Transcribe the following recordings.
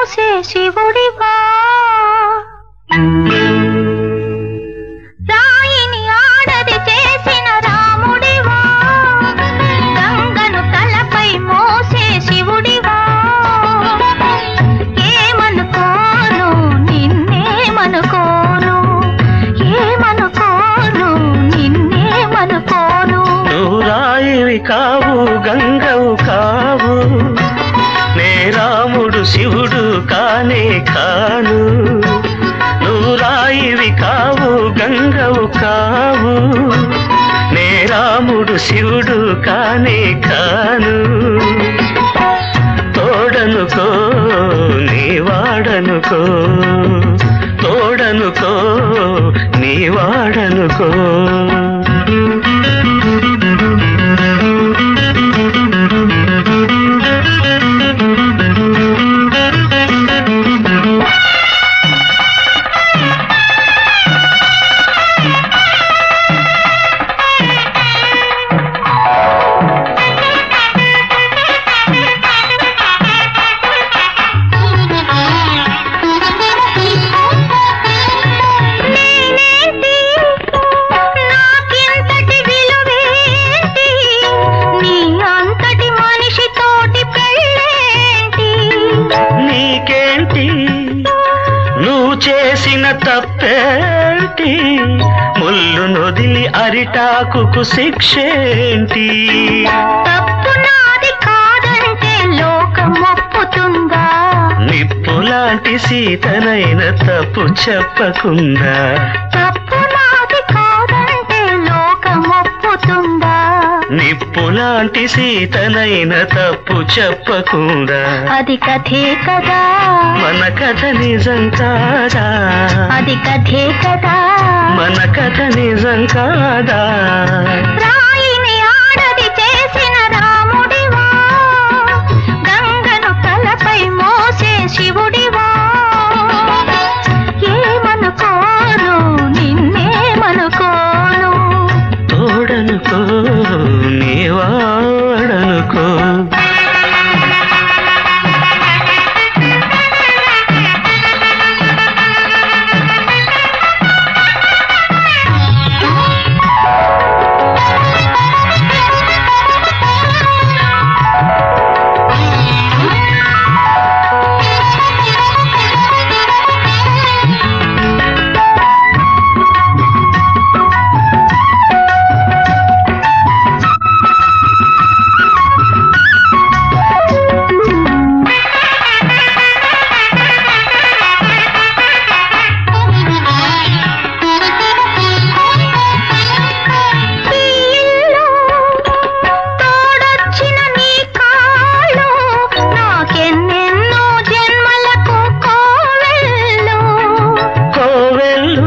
మోసే శివుడివా రాయిని ఆడది చేసిన రాముడివా గంగను తలపై మోసే శివుడివా ఏమనుకోను నిన్నేమనుకోను ఏమనుకోను నిన్నేమనుకోను నువ్వు రాయివి కావు గంగవు కావు నే రాముడు శివుడు కానే కాను నువ్వు రాయివి కావు గంగవు కావు నే రాముడు శివుడు కానే కాను తోడనుకో నీ వాడనుకో తోడనుకో నీ వాడనుకో నేనేంటి నాకింతటి విలువేంటి నీ అంతటి మనిషితోటి పెళ్ళేంటి నీకేంటి నువ్వు చేసిన తప్పేంటి ముళ్ళు నొదిలి అరిటాకుకు శిక్షేంటి తప్పు నాది కాదంటే లోకం ఒప్పుతుందా నిప్పు లాంటి సీతనైన తప్పు చెప్పకుండా తప్పు నాది కాదంటే లోకం ఒప్పుతుందా నిప్పు లాంటి సీతనైన తప్పు చెప్పకుండా అది కథే కదా మన కథ నిజం కాదా అది కథే కదా మన కథ నిజం కాదా రాయిని ఆడది చేసిన రాముడివా గంగను తలపై మోసే శివుడివా ఏమనుకోను నిన్నేమనుకోను తోడనుకో నీ వాడనుకో ఈ ఇల్లు తోడొచ్చిన నీ కాళ్ళు నాకెన్నెన్నో జన్మలకు కోవెళ్ళు కోవెల్లు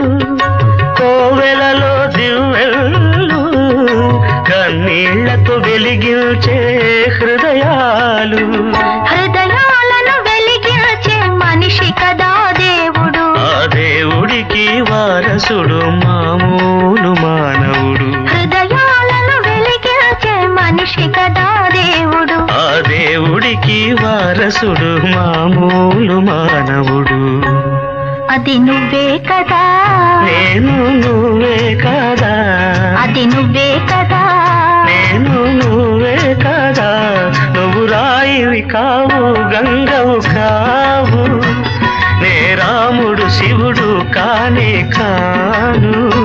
కోవెలలో దివ్వెల్లు కన్నీళ్లతో వెలిగించే హృదయాలు హృదయాలను వెలిగించే మనిషి కదా దేవుడు ఆ దేవుడికి వారసుడు మామూలు మానవుడు హృదయాలను వెలిగించే మనిషి కదా దేవుడు ఆ దేవుడికి వారసుడు మామూలు మానవుడు అది నువ్వే కదా నేను నువ్వే కాదా అది నువ్వే కదా నేను నువ్వే కాదా నువ్వు రాయివి కావు గంగవు కావు నే రాముడు శివుడు కానే కాను